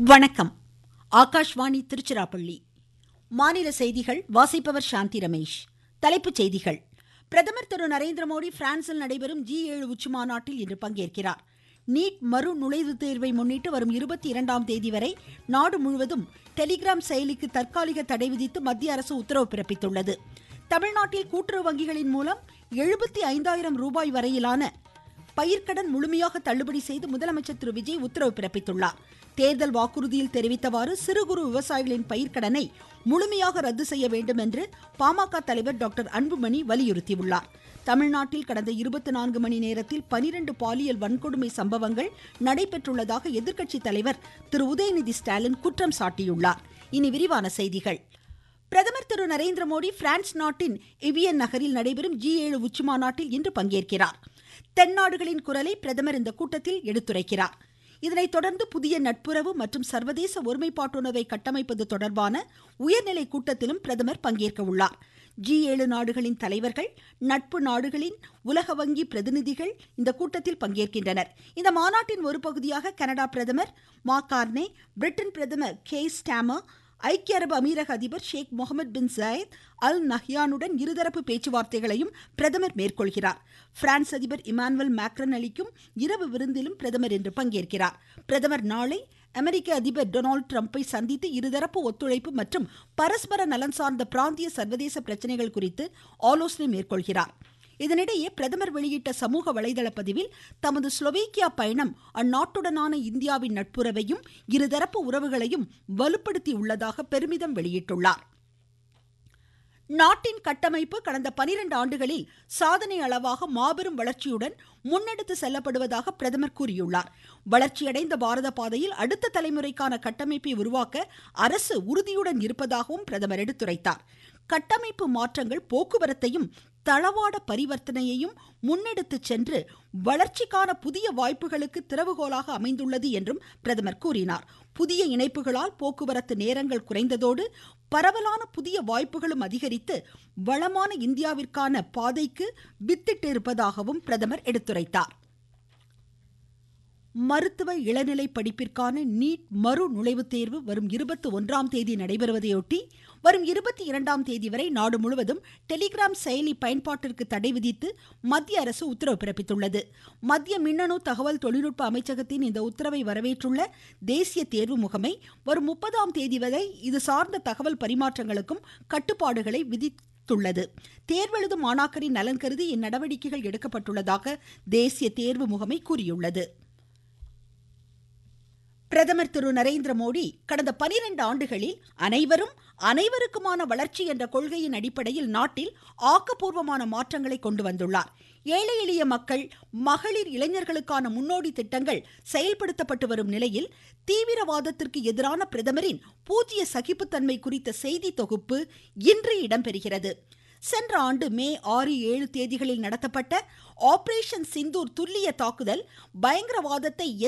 வணக்கம் ஆகாஷ்வாணி திருச்சிராப்பள்ளி மாநில செய்திகள் வாசிப்பவர் சாந்தி ரமேஷ் தலைப்புச் செய்திகள் பிரதமர் திரு நரேந்திர மோடி பிரான்சில் நடைபெறும் ஜி ஏழு உச்சிமாநாட்டில் இன்று பங்கேற்கிறார் நீட் மறு நுழைவுத் தேர்வை முன்னிட்டு வரும் இருபத்தி இரண்டாம் தேதி வரை நாடு முழுவதும் டெலிகிராம் செயலிக்கு தற்காலிக தடை விதித்து மத்திய அரசு உத்தரவு பிறப்பித்துள்ளது தமிழ்நாட்டில் கூட்டுறவு வங்கிகளின் மூலம் எழுபத்தி ஐந்தாயிரம் ரூபாய் வரையிலான பயிர்க்கடன் முழுமையாக தள்ளுபடி செய்து முதலமைச்சர் திரு விஜய் உத்தரவு பிறப்பித்துள்ளார் தேர்தல் வாக்குறுதியில் தெரிவித்தவாறு சிறு குறு விவசாயிகளின் பயிர்க்கடனை முழுமையாக ரத்து செய்ய வேண்டும் என்று பாமக தலைவர் டாக்டர் அன்புமணி வலியுறுத்தியுள்ளார் தமிழ்நாட்டில் கடந்த இருபத்தி நான்கு மணி நேரத்தில் பனிரெண்டு பாலியல் வன்கொடுமை சம்பவங்கள் நடைபெற்றுள்ளதாக எதிர்க்கட்சி தலைவர் திரு உதயநிதி ஸ்டாலின் குற்றம் சாட்டியுள்ளார் இனி விரிவான செய்திகள் பிரதமர் திரு நரேந்திர மோடி பிரான்ஸ் நாட்டின் இவியன் நகரில் நடைபெறும் ஜி ஏழு உச்சிமாநாட்டில் இன்று பங்கேற்கிறார் தென்னாடுகளின் குரலை பிரதமர் இந்த கூட்டத்தில் எடுத்துரைக்கிறார் இதனைத் தொடர்ந்து புதிய நட்புறவு மற்றும் சர்வதேச ஒருமைப்பாட்டுணர்வை கட்டமைப்பது தொடர்பான உயர்நிலை கூட்டத்திலும் பிரதமர் பங்கேற்க உள்ளார் ஜி ஏழு நாடுகளின் தலைவர்கள் நட்பு நாடுகளின் உலக வங்கி பிரதிநிதிகள் இந்த கூட்டத்தில் பங்கேற்கின்றனர் இந்த மாநாட்டின் ஒரு பகுதியாக கனடா பிரதமர் மா கார்னே பிரிட்டன் பிரதமர் கே ஸ்டாமர் ஐக்கிய அரபு அமீரக அதிபர் ஷேக் முகமது பின் ஜாயத் அல் நஹ்யானுடன் இருதரப்பு பேச்சுவார்த்தைகளையும் பிரதமர் மேற்கொள்கிறார் பிரான்ஸ் அதிபர் இமானுவல் மேக்ரன் அளிக்கும் இரவு விருந்திலும் பிரதமர் இன்று பங்கேற்கிறார் பிரதமர் நாளை அமெரிக்க அதிபர் டொனால்டு டிரம்பை சந்தித்து இருதரப்பு ஒத்துழைப்பு மற்றும் பரஸ்பர நலன் சார்ந்த பிராந்திய சர்வதேச பிரச்சனைகள் குறித்து ஆலோசனை மேற்கொள்கிறார் இதனிடையே பிரதமர் வெளியிட்ட சமூக வலைதள பதிவில் தமது ஸ்லோவேக்கியா பயணம் அந்நாட்டுடனான இந்தியாவின் நட்புறவையும் இருதரப்பு உறவுகளையும் வலுப்படுத்தியுள்ளதாக பெருமிதம் வெளியிட்டுள்ளார் நாட்டின் கட்டமைப்பு கடந்த பனிரெண்டு ஆண்டுகளில் சாதனை அளவாக மாபெரும் வளர்ச்சியுடன் முன்னெடுத்து செல்லப்படுவதாக பிரதமர் கூறியுள்ளார் வளர்ச்சியடைந்த பாரத பாதையில் அடுத்த தலைமுறைக்கான கட்டமைப்பை உருவாக்க அரசு உறுதியுடன் இருப்பதாகவும் பிரதமர் எடுத்துரைத்தார் கட்டமைப்பு மாற்றங்கள் போக்குவரத்தையும் தளவாட பரிவர்த்தனையையும் முன்னெடுத்து சென்று வளர்ச்சிக்கான புதிய வாய்ப்புகளுக்கு திறவுகோலாக அமைந்துள்ளது என்றும் பிரதமர் கூறினார் புதிய இணைப்புகளால் போக்குவரத்து நேரங்கள் குறைந்ததோடு பரவலான புதிய வாய்ப்புகளும் அதிகரித்து வளமான இந்தியாவிற்கான பாதைக்கு வித்திட்டு இருப்பதாகவும் பிரதமர் எடுத்துரைத்தார் மருத்துவ இளநிலை படிப்பிற்கான நீட் மறு நுழைவுத் தேர்வு வரும் இருபத்தி ஒன்றாம் தேதி நடைபெறுவதையொட்டி வரும் இருபத்தி இரண்டாம் தேதி வரை நாடு முழுவதும் டெலிகிராம் செயலி பயன்பாட்டிற்கு தடை விதித்து மத்திய அரசு உத்தரவு பிறப்பித்துள்ளது மத்திய மின்னணு தகவல் தொழில்நுட்ப அமைச்சகத்தின் இந்த உத்தரவை வரவேற்றுள்ள தேசிய தேர்வு முகமை வரும் முப்பதாம் தேதி வரை இது சார்ந்த தகவல் பரிமாற்றங்களுக்கும் கட்டுப்பாடுகளை விதித்துள்ளது தேர்வெழுதும் மாணாக்கரின் நலன் கருதி இந்நடவடிக்கைகள் எடுக்கப்பட்டுள்ளதாக தேசிய தேர்வு முகமை கூறியுள்ளது பிரதமர் திரு நரேந்திர மோடி கடந்த பனிரெண்டு ஆண்டுகளில் அனைவரும் அனைவருக்குமான வளர்ச்சி என்ற கொள்கையின் அடிப்படையில் நாட்டில் ஆக்கப்பூர்வமான மாற்றங்களை கொண்டு வந்துள்ளார் ஏழை எளிய மக்கள் மகளிர் இளைஞர்களுக்கான முன்னோடி திட்டங்கள் செயல்படுத்தப்பட்டு வரும் நிலையில் தீவிரவாதத்திற்கு எதிரான பிரதமரின் பூஜ்ய சகிப்புத்தன்மை குறித்த செய்தி தொகுப்பு இன்று இடம்பெறுகிறது சென்ற ஆண்டு மே ஆறு ஏழு தேதிகளில் நடத்தப்பட்ட ஆபரேஷன் சிந்தூர் துல்லிய தாக்குதல் பயங்கரவாதத்தை